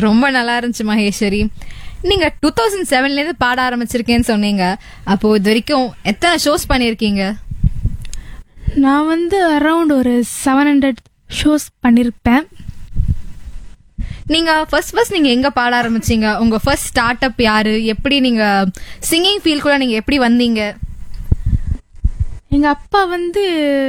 ரொம்ப நல்லா இருந்துச்சு மகேஸ்வரி நீங்க டூ தௌசண்ட் செவன்ல இருந்து பாட ஆரம்பிச்சிருக்கேன்னு சொன்னீங்க அப்போ இது வரைக்கும் எத்தனை ஷோஸ் பண்ணிருக்கீங்க நான் வந்து அரௌண்ட் ஒரு செவன் ஹண்ட்ரட் ஷோஸ் பண்ணியிருப்பேன் நீங்க ஃபர்ஸ்ட் ஃபர்ஸ்ட் நீங்க எங்க பாட ஆரம்பிச்சீங்க உங்க ஃபர்ஸ்ட் ஸ்டார்ட் அப் யாரு எப்படி நீங்க சிங்கிங் ஃபீல் கூட நீங்க எப்படி வந்தீங்க எங்கள் அப்பா வந்து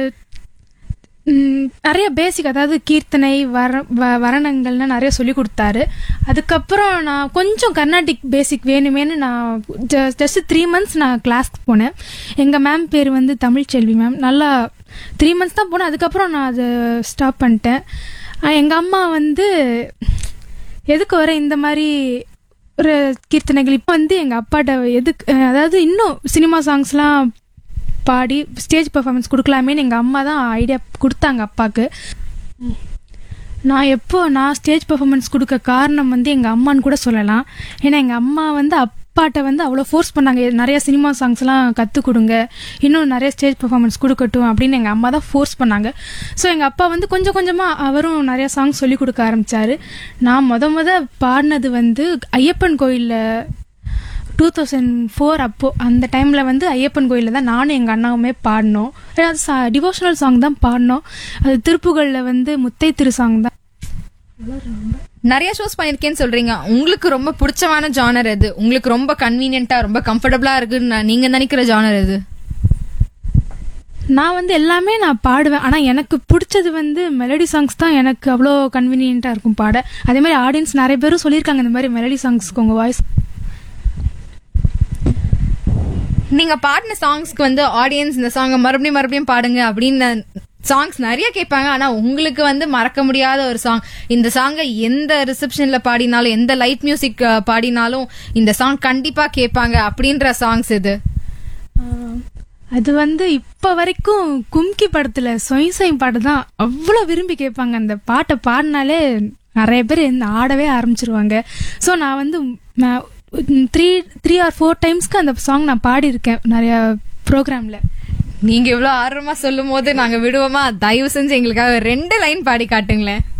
ம், நிறைய பேசிக் அதாவது கீர்த்தனை வர வ- வரணங்கள்லாம் நிறைய சொல்லி கொடுத்தாரு அதுக்கப்புறம் நான் கொஞ்சம் கர்நாடிக் பேசிக் வேணுமேனு நான் ஜஸ்ட் த்ரீ மந்த்ஸ் நான் கிளாஸ்க்கு போனேன் எங்கள் மேம் பேர் வந்து தமிழ்ச்செல்வி மேம் நல்லா த்ரீ மந்த்ஸ் தான் போனேன் அதுக்கப்புறம் நான் அதை ஸ்டாப் பண்ணிட்டேன் எங்கள் அம்மா வந்து எதுக்கு வர இந்த மாதிரி ஒரு கீர்த்தனைகள் இப்போ வந்து எங்கள் அப்பாட்ட எதுக்கு அஹ், அதாவது இன்னும் சினிமா சாங்ஸ்லாம் பாடி ஸ்டேஜ் பெர்ஃபார்மன்ஸ் கொடுக்கலாமேன்னு எங்கள் அம்மா தான் ஐடியா கொடுத்தாங்க அப்பாவுக்கு நான் எப்போ நான் ஸ்டேஜ் பெர்ஃபார்மன்ஸ் கொடுக்க காரணம் வந்து எங்கள் அம்மான்னு கூட சொல்லலாம் ஏன்னா எங்கள் அம்மா வந்து அப்பாட்ட வந்து அவ்வளோ ஃபோர்ஸ் பண்ணாங்க நிறைய சினிமா சாங்ஸ்லாம் கற்றுக் கொடுங்க இன்னும் நிறைய ஸ்டேஜ் பெர்ஃபார்மன்ஸ் கொடுக்கட்டும் அப்படின்னு எங்கள் அம்மா தான் ஃபோர்ஸ் பண்ணாங்க ஸோ எங்கள் அப்பா வந்து கொஞ்சம் கொஞ்சமாக அவரும் நிறைய சாங்ஸ் சொல்லி கொடுக்க ஆரம்பித்தார் நான் முத முத பாடினது வந்து ஐயப்பன் கோயிலில் டூ தௌசண்ட் ஃபோர் அப்போ அந்த டைமில் வந்து ஐயப்பன் கோயிலில் தான் நானும் எங்கள் அண்ணாவுமே பாடினோம் அது டிவோஷனல் சாங் தான் பாடினோம் அது திருப்புகளில் வந்து முத்தை திரு சாங் தான் நிறைய ஷோஸ் பண்ணிருக்கேன்னு சொல்றீங்க உங்களுக்கு ரொம்ப பிடிச்சமான ஜானர் எது உங்களுக்கு ரொம்ப கன்வீனியன்ட்டா ரொம்ப கம்ஃபர்டபுளா இருக்குன்னு நான் நீங்க நினைக்கிற ஜானர் எது நான் வந்து எல்லாமே நான் பாடுவேன் ஆனால் எனக்கு பிடிச்சது வந்து மெலடி சாங்ஸ் தான் எனக்கு அவ்வளோ கன்வீனியண்ட்டாக இருக்கும் பாட அதே மாதிரி ஆடியன்ஸ் நிறைய பேரும் சொல்லியிருக்காங்க இந்த மாதிரி மெலடி சாங்ஸ்க்கு உங்கள் வாய்ஸ் நீங்க பாடின சாங்ஸ்க்கு வந்து ஆடியன்ஸ் இந்த சாங்க மறுபடியும் மறுபடியும் பாடுங்க அப்படின்னு சாங்ஸ் நிறைய கேட்பாங்க ஆனா உங்களுக்கு வந்து மறக்க முடியாத ஒரு சாங் இந்த சாங்கை எந்த ரிசப்ஷன்ல பாடினாலும் எந்த லைட் மியூசிக் பாடினாலும் இந்த சாங் கண்டிப்பா கேட்பாங்க அப்படின்ற சாங்ஸ் இது ஆஹ், அது வந்து இப்போ வரைக்கும் கும்கி படத்தில் சொய் சொய் பாட்டு தான் அவ்வளோ விரும்பி கேட்பாங்க அந்த பாட்டை பாடினாலே நிறைய பேர் இந்த ஆடவே ஆரம்பிச்சிருவாங்க ஸோ நான் வந்து த்ரீ த்ரீ ஆர் ஃபோர் டைம்ஸ்க்கு அந்த சாங் நான் பாடியிருக்கேன் நிறைய ப்ரோக்ராமில் நீங்க இவ்வளவு ஆர்வமா சொல்லும் போது நாங்க விடுவோமா தயவு செஞ்சு எங்களுக்காக ரெண்டு லைன் பாடி காட்டுங்களேன்